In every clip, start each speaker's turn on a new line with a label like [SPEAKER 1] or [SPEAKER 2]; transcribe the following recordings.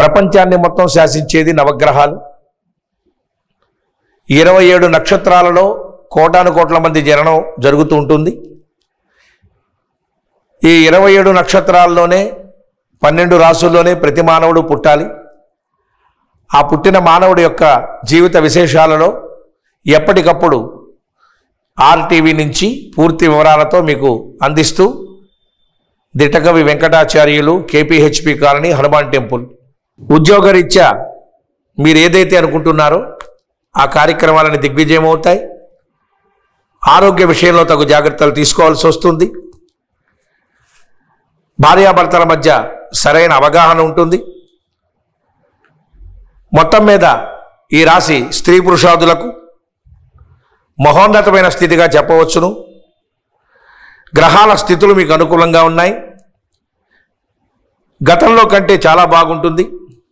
[SPEAKER 1] ప్రపంచాన్ని మొత్తం శాసించేది నవగ్రహాలు ఇరవై ఏడు నక్షత్రాలలో కోటాను కోట్ల మంది జననం జరుగుతూ ఉంటుంది ఈ ఇరవై ఏడు నక్షత్రాల్లోనే పన్నెండు రాసుల్లోనే ప్రతి మానవుడు పుట్టాలి ఆ పుట్టిన మానవుడి యొక్క జీవిత విశేషాలలో ఎప్పటికప్పుడు ఆర్టీవీ నుంచి పూర్తి వివరాలతో మీకు అందిస్తూ Ditakavi Venkatacharyulu KPHB colony Hanuman temple ఉద్యోగరీత్యా మీరు ఏదైతే అనుకుంటున్నారో ఆ కార్యక్రమాలని దిగ్విజయం అవుతాయి ఆరోగ్య విషయంలో తగు జాగ్రత్తలు తీసుకోవాల్సి వస్తుంది భార్యాభర్తల మధ్య సరైన అవగాహన ఉంటుంది మొత్తం మీద ఈ రాశి స్త్రీ పురుషాదులకు మహోన్నతమైన స్థితిగా చెప్పవచ్చును గ్రహాల స్థితులు మీకు అనుకూలంగా ఉన్నాయి గతంలో కంటే చాలా బాగుంటుంది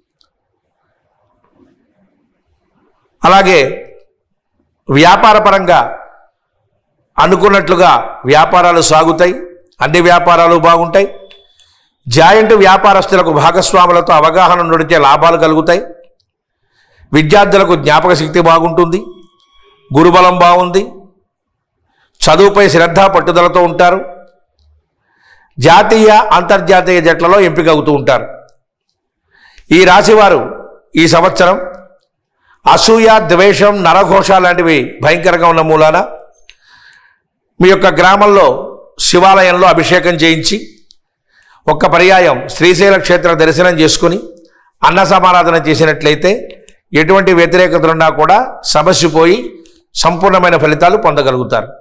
[SPEAKER 1] అలాగే వ్యాపారపరంగా అనుకున్నట్లుగా వ్యాపారాలు సాగుతాయి అన్ని వ్యాపారాలు బాగుంటాయి జాయింట్ వ్యాపారస్తులకు భాగస్వాములతో అవగాహన నడితే లాభాలు కలుగుతాయి విద్యార్థులకు జ్ఞాపక శక్తి బాగుంటుంది గురుబలం బాగుంది చదువుపై శ్రద్ధ పట్టుదలతో ఉంటారు జాతీయ అంతర్జాతీయ జట్లలో ఎంపిక అవుతూ ఉంటారు ఈ రాశివారు ఈ సంవత్సరం అసూయ ద్వేషం నరఘోష లాంటివి భయంకరంగా ఉన్న మూలాన మీ యొక్క గ్రామంలో శివాలయంలో అభిషేకం చేయించి ఒక్క పర్యాయం శ్రీశైల క్షేత్ర దర్శనం చేసుకుని అన్న సమారాధన చేసినట్లయితే ఎటువంటి వ్యతిరేకతలున్నా కూడా సమస్య పోయి సంపూర్ణమైన ఫలితాలు పొందగలుగుతారు